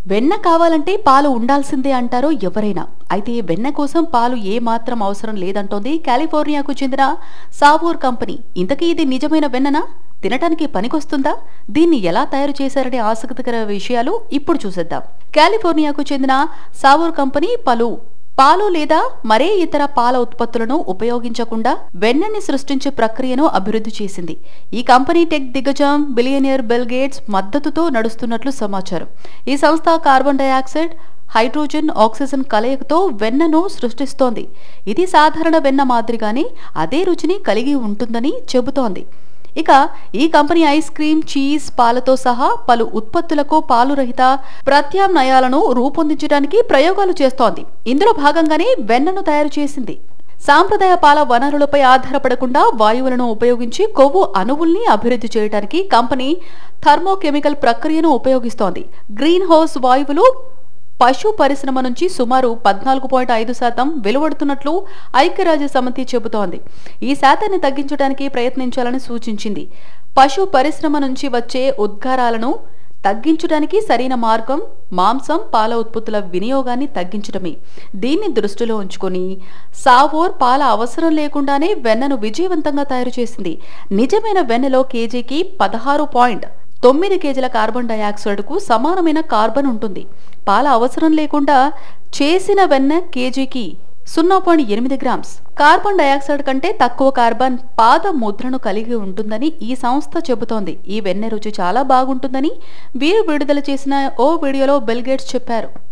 వెన్న కావాలంటే పాలు ఉండాల్సిందే అంటారో ఎవరైనా అయితే వెన్న కోసం పాలు ఏ మాత్రం అవసరం లేదంటోంది కాలిఫోర్నియాకు చెందిన సావోర్ కంపెనీ ఇంతకీ ఇది నిజమైన వెన్ననా తినటానికి పనికొస్తుందా దీన్ని ఎలా తయారు చేశారనే ఆసక్తికర విషయాలు ఇప్పుడు చూసేద్దాం కాలిఫోర్నియాకు చెందిన సావోర్ కంపెనీ పలు పాలు లేదా మరే ఇతర పాల ఉత్పత్తులను ఉపయోగించకుండా వెన్నని సృష్టించే ప్రక్రియను అభివృద్ధి చేసింది ఈ కంపెనీ టెక్ దిగ్గజం బిలియనియర్ బిల్ గేట్స్ మద్దతుతో నడుస్తున్నట్లు సమాచారం ఈ సంస్థ కార్బన్ డయాక్సైడ్ హైడ్రోజన్ ఆక్సిజన్ కలయికతో వెన్నను సృష్టిస్తోంది ఇది సాధారణ వెన్న మాదిరిగానే అదే రుచిని కలిగి ఉంటుందని చెబుతోంది ఇక ఈ కంపెనీ ఐస్ క్రీమ్ చీజ్ పాలతో సహా పలు ఉత్పత్తులకు పాలు రహిత ప్రత్యామ్నాయాలను రూపొందించడానికి ప్రయోగాలు చేస్తోంది ఇందులో భాగంగానే వెన్నను తయారు చేసింది సాంప్రదాయ పాల వనరులపై ఆధారపడకుండా వాయువులను ఉపయోగించి కొవ్వు అణువుల్ని అభివృద్ధి చేయడానికి కంపెనీ థర్మోకెమికల్ ప్రక్రియను ఉపయోగిస్తోంది గ్రీన్ హౌస్ వాయువులు పశు పరిశ్రమ నుంచి సుమారు పద్నాలుగు పాయింట్ ఐదు శాతం వెలువడుతున్నట్లు ఐక్యరాజ్య సమితి చెబుతోంది ఈ శాతాన్ని తగ్గించడానికి ప్రయత్నించాలని సూచించింది పశు పరిశ్రమ నుంచి వచ్చే ఉద్గారాలను తగ్గించడానికి సరైన మార్గం మాంసం పాల ఉత్పత్తుల వినియోగాన్ని తగ్గించడమే దీన్ని దృష్టిలో ఉంచుకొని సావోర్ పాల అవసరం లేకుండానే వెన్నను విజయవంతంగా తయారు చేసింది నిజమైన వెన్నలో కేజీకి పదహారు పాయింట్ తొమ్మిది కేజీల కార్బన్ డయాక్సైడ్కు సమానమైన కార్బన్ ఉంటుంది పాల అవసరం లేకుండా చేసిన వెన్న కేజీకి సున్నా పాయింట్ ఎనిమిది గ్రామ్స్ కార్బన్ డయాక్సైడ్ కంటే తక్కువ కార్బన్ పాద ముద్రను కలిగి ఉంటుందని ఈ సంస్థ చెబుతోంది ఈ వెన్నె రుచి చాలా బాగుంటుందని వీరు విడుదల చేసిన ఓ వీడియోలో బెల్గేట్స్ చెప్పారు